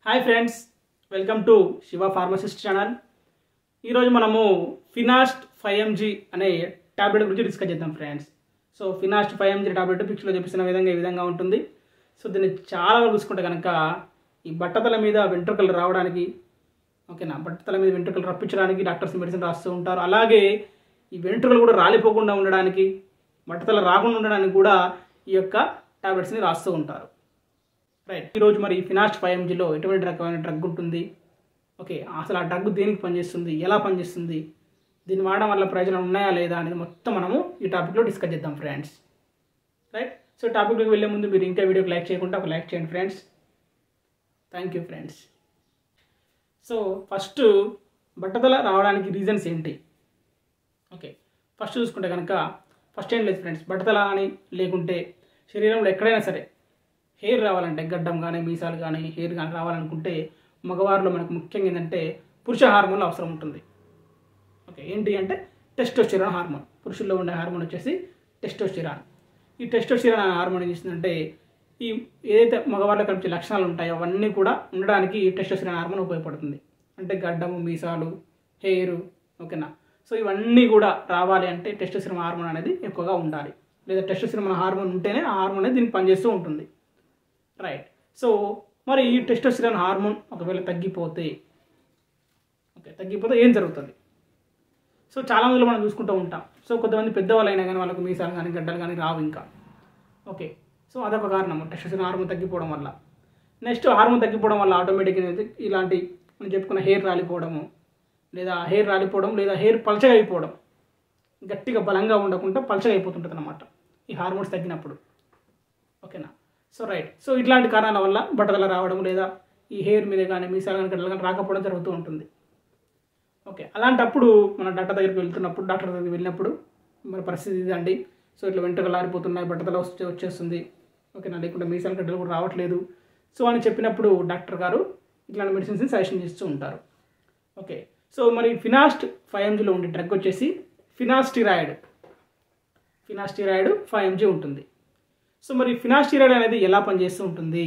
hi friends welcome to Shiva pharmacist channel ఈరోజు మనము Finast five MG అనే టాబ్లెట్ గురించి డిస్కస్ చేద్దాం friends so Finast five MG tablet పిక్చర్లో చూపిస్తున్న విధంగా ఈ విధంగా ఉంటుంది సో దీన్ని చాలా వరకు చూసుకుంటే కనుక ఈ బట్టతల మీద వెంట్రుకలు రావడానికి ఓకేనా బట్టతల మీద వెంట్రుకలు రప్పించడానికి డాక్టర్స్ మెడిసిన్ రాస్తూ ఉంటారు అలాగే ఈ వెంట్రుకలు కూడా రాలిపోకుండా ఉండడానికి బట్టతల రాకుండా ఉండడానికి కూడా ఈ యొక్క టాబ్లెట్స్ని రాస్తూ ఉంటారు రైట్ ఈరోజు మరి ఫినాస్ట్ ఫైవ్ ఎంజీలో ఎటువంటి రకమైన డ్రగ్ ఉంటుంది ఓకే అసలు ఆ డ్రగ్ దేనికి పనిచేస్తుంది ఎలా పనిచేస్తుంది దీన్ని వాడడం వల్ల ప్రయోజనాలు ఉన్నాయా లేదా అనేది మొత్తం మనము ఈ టాపిక్లో డిస్కస్ చేద్దాం ఫ్రెండ్స్ రైట్ సో టాపిక్లోకి వెళ్ళే ముందు మీరు ఇంకా వీడియోకి లైక్ చేయకుండా ఒక లైక్ చేయండి friends thank you friends so first బట్టతల రావడానికి రీజన్స్ ఏంటి ఓకే ఫస్ట్ చూసుకుంటే కనుక ఫస్ట్ ఏం లేదు ఫ్రెండ్స్ బట్టతల అని లేకుంటే శరీరంలో ఎక్కడైనా సరే హెయిర్ రావాలంటే గడ్డం కానీ మీసాలు కానీ హెయిర్ కానీ రావాలనుకుంటే మగవారిలో మనకు ముఖ్యంగా ఏంటంటే పురుష హార్మోన్లు అవసరం ఉంటుంది ఓకే ఏంటి అంటే టెస్టోస్టిరాన్ హార్మోన్ పురుషుల్లో ఉండే హార్మోన్ వచ్చేసి టెస్టోస్టిరాన్ ఈ టెస్టోస్టిరాన్ అనే హార్మోన్ ఏం చేస్తుందంటే ఈ ఏదైతే మగవారిలో కనిపించే లక్షణాలు ఉంటాయో అవన్నీ కూడా ఉండడానికి ఈ టెస్టోస్టిరాన్ హార్మోన్ ఉపయోగపడుతుంది అంటే గడ్డము మీసాలు హెయిర్ ఓకేనా సో ఇవన్నీ కూడా రావాలి అంటే టెస్టోస్టిరాన్ హార్మోన్ అనేది ఎక్కువగా ఉండాలి లేదా టెస్టోస్టిరాన్ హార్మోన్ ఉంటేనే ఆ హార్మోన్ అనేది దీనికి పనిచేస్తూ ఉంటుంది రైట్ సో మరి ఈ టెస్టోస్టిరాన్ హార్మోన్ ఒకవేళ తగ్గిపోతే ఓకే తగ్గిపోతే ఏం జరుగుతుంది సో చాలా మందిలో మనం చూసుకుంటూ ఉంటాం సో కొంతమంది పెద్దవాళ్ళు అయినా కానీ వాళ్ళకు మీసాలు కానీ గడ్డలు కానీ రావు ఇంకా ఓకే సో అదొక కారణం టెస్టోస్టిరాన్ హార్మోన్ తగ్గిపోవడం వల్ల నెక్స్ట్ హార్మోన్ తగ్గిపోవడం వల్ల ఆటోమేటిక్గా ఇలాంటి మనం చెప్పుకున్న హెయిర్ రాలిపోవడము లేదా హెయిర్ రాలిపోవడం లేదా హెయిర్ పలచగా అయిపోవడం గట్టిగా బలంగా ఉండకుండా పలచగా అయిపోతుంటుంది అనమాట ఈ హార్మోన్స్ తగ్గినప్పుడు ఓకేనా సో రైట్ సో ఇట్లాంటి కారణాల వల్ల బట్టతల రావడం లేదా ఈ హెయిర్ మీద కానీ మీసాలు కానీ గడ్డలు కానీ రాకపోవడం జరుగుతూ ఉంటుంది ఓకే అలాంటప్పుడు మన డాక్టర్ దగ్గరికి వెళ్తున్నప్పుడు డాక్టర్ దగ్గరికి వెళ్ళినప్పుడు మన పరిస్థితి ఇదండి సో ఇట్లా వెంట్రుకలు ఆరిపోతున్నాయి బట్టతల వచ్చే వచ్చేస్తుంది ఓకేనా లేకుంటే మీసాలు గడ్డలు కూడా రావట్లేదు సో అని చెప్పినప్పుడు డాక్టర్ గారు ఇట్లాంటి మెడిసిన్స్ని సజెషన్ చేస్తూ ఉంటారు ఓకే సో మరి ఫినాస్ట్ ఫైవ్ ఎంజీలో ఉండే డ్రగ్ వచ్చేసి ఫినాస్టిరాయిడ్ ఫినాస్టిరాయిడ్ ఫైవ్ ఎంజీ ఉంటుంది సో మరి ఫినాస్టిరాయిడ్ అనేది ఎలా పనిచేస్తూ ఉంటుంది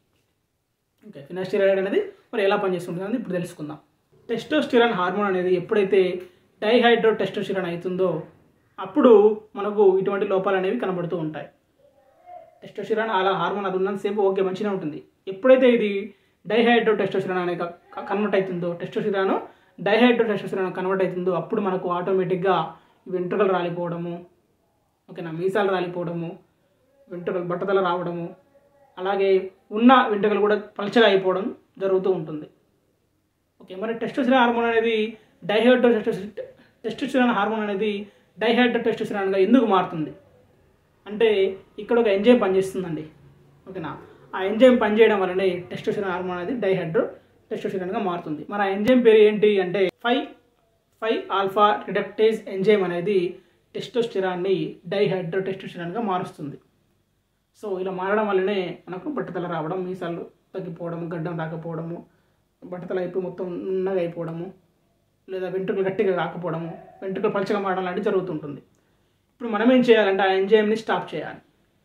ఓకే ఫినాస్టిరాయిడ్ అనేది మరి ఎలా పనిచేస్తూ ఉంటుంది అనేది ఇప్పుడు తెలుసుకుందాం టెస్టోస్టిరాన్ హార్మోన్ అనేది ఎప్పుడైతే డైహైడ్రో టెస్టోస్టిరాన్ అవుతుందో అప్పుడు మనకు ఇటువంటి లోపాలు అనేవి కనబడుతూ ఉంటాయి టెస్టోస్టిరాన్ అలా హార్మోన్ అది ఉన్నంతసేపు ఓకే మంచిగా ఉంటుంది ఎప్పుడైతే ఇది డైహైడ్రో టెస్టోస్టిరాన్ అనే కన్వర్ట్ అవుతుందో టెస్టోస్టిరాన్ డైహైడ్రో టెస్టోస్టిరాన్ కన్వర్ట్ అవుతుందో అప్పుడు మనకు ఆటోమేటిక్గా వెంట్రుకలు రాలిపోవడము ఓకేనా మీసాలు రాలిపోవడము వెంట్రుకలు బట్టతల రావడము అలాగే ఉన్న వెంట్రుకలు కూడా పలచగా అయిపోవడం జరుగుతూ ఉంటుంది ఓకే మరి టెస్టోస్టిరాన్ హార్మోన్ అనేది డైహైడ్రో టెస్టోస్టిరాన్ హార్మోన్ అనేది డైహైడ్రో టెస్టోస్టిరాన్గా ఎందుకు మారుతుంది అంటే ఇక్కడ ఒక ఎంజైమ్ పనిచేస్తుందండి ఓకేనా ఆ ఎంజైమ్ పనిచేయడం వల్లనే టెస్టోస్టిరాన్ హార్మోన్ అనేది డైహైడ్రో టెస్టోస్టిరాన్గా మారుతుంది మరి ఆ ఎంజైమ్ పేరు ఏంటి అంటే five five alpha reductase enzyme అనేది టెస్టోస్టిరాన్ని డైహైడ్రో టెస్టోస్టిరాన్గా మారుస్తుంది సో ఇలా మారడం వల్లనే మనకు బట్టతల రావడం మీసాలు తగ్గిపోవడం గడ్డం రాకపోవడము బట్టతల అయిపోయి మొత్తం నున్నగా అయిపోవడము లేదా వెంట్రుకలు గట్టిగా రాకపోవడము వెంట్రుకలు పలచగా మారడం లాంటివి జరుగుతుంటుంది ఇప్పుడు మనం ఏం చేయాలంటే ఆ ఎంజైమ్ని స్టాప్ చేయాలి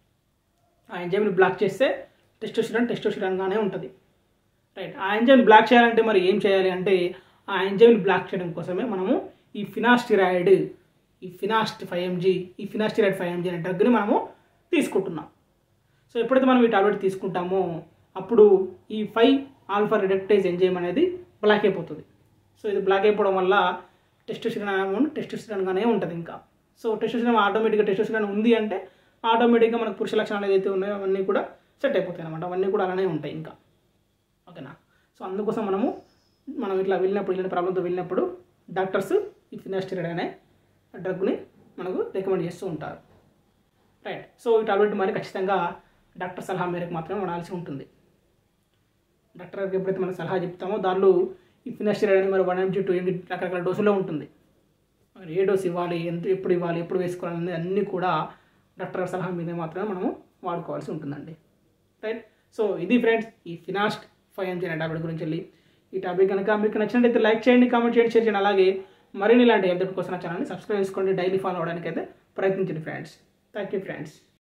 ఆ ఎంజైమ్ని బ్లాక్ చేస్తే టెస్టోస్టిరాన్ టెస్టోస్టిరాన్గానే ఉంటుంది రైట్ ఆ ఎంజైమ్ బ్లాక్ చేయాలంటే మరి ఏం చేయాలి అంటే ఆ ఎంజైమ్ని బ్లాక్ చేయడం కోసమే మనము ఈ ఫినాస్టిరాయిడ్ ఈ ఫినాస్ట్ ఫైవ్ ఎంజీ ఈ ఫినాస్టిరాయిడ్ ఫైవ్ ఎంజీ అనే డ్రగ్ని మనము తీసుకుంటున్నాం సో ఎప్పుడైతే మనం ఈ టాబ్లెట్ తీసుకుంటామో అప్పుడు ఈ ఫైవ్ ఆల్ఫా రిడక్టేజ్ ఎంజైమ్ అనేది బ్లాక్ అయిపోతుంది సో ఇది బ్లాక్ అయిపోవడం వల్ల టెస్టోస్టిరాన్ హార్మోన్ టెస్టోస్టిరాన్గానే ఉంటుంది ఇంకా సో టెస్టోస్టిరాన్ ఆటోమేటిక్గా టెస్టోస్టిరాన్ ఉంది అంటే ఆటోమేటిక్గా మనకు పురుష లక్షణాలు ఏదైతే ఉన్నాయో అవన్నీ కూడా సెట్ అయిపోతాయి అనమాట అవన్నీ కూడా అలానే ఉంటాయి ఇంకా ఓకేనా సో అందుకోసం మనము మనం ఇట్లా వెళ్ళినప్పుడు ఇలాంటి ప్రాబ్లంతో వెళ్ళినప్పుడు డాక్టర్స్ ఈ ఫినాస్టిరాయిడ్ అనే డ్రగ్ని మనకు రికమెండ్ చేస్తూ ఉంటారు రైట్ సో ఈ టాబ్లెట్ మరి ఖచ్చితంగా డాక్టర్ సలహా మేరకు మాత్రమే వాడాల్సి ఉంటుంది డాక్టర్ గారికి ఎప్పుడైతే మనం సలహా చెప్తామో దానిలో ఈ ఫినాస్టిరాయిడ్ అని మరి వన్ ఎంజీ టూ ఎంజీ రకరకాల డోసులో ఉంటుంది మరి ఏ డోస్ ఇవ్వాలి ఎంత ఎప్పుడు ఇవ్వాలి ఎప్పుడు వేసుకోవాలి అన్నీ కూడా డాక్టర్ గారి సలహా మీద మాత్రమే మనము వాడుకోవాల్సి ఉంటుందండి రైట్ సో ఇది ఫ్రెండ్స్ ఈ ఫినాస్ట్ ఫైవ్ ఎంజీ అనే టాబ్లెట్ గురించి వెళ్ళి ఈ టాపిక్ కనుక మీకు నచ్చినట్లయితే లైక్ చేయండి కామెంట్ చేయండి షేర్ చేయండి అలాగే మరిన్ని ఇలాంటి హెల్త్ కోసం నా ఛానల్ని సబ్స్క్రైబ్ చేసుకోండి డైలీ ఫాలో అవడానికి అయితే ప్రయత్నించండి ఫ్రెండ్స్ థ్యాంక్ యూ ఫ్రెండ్స్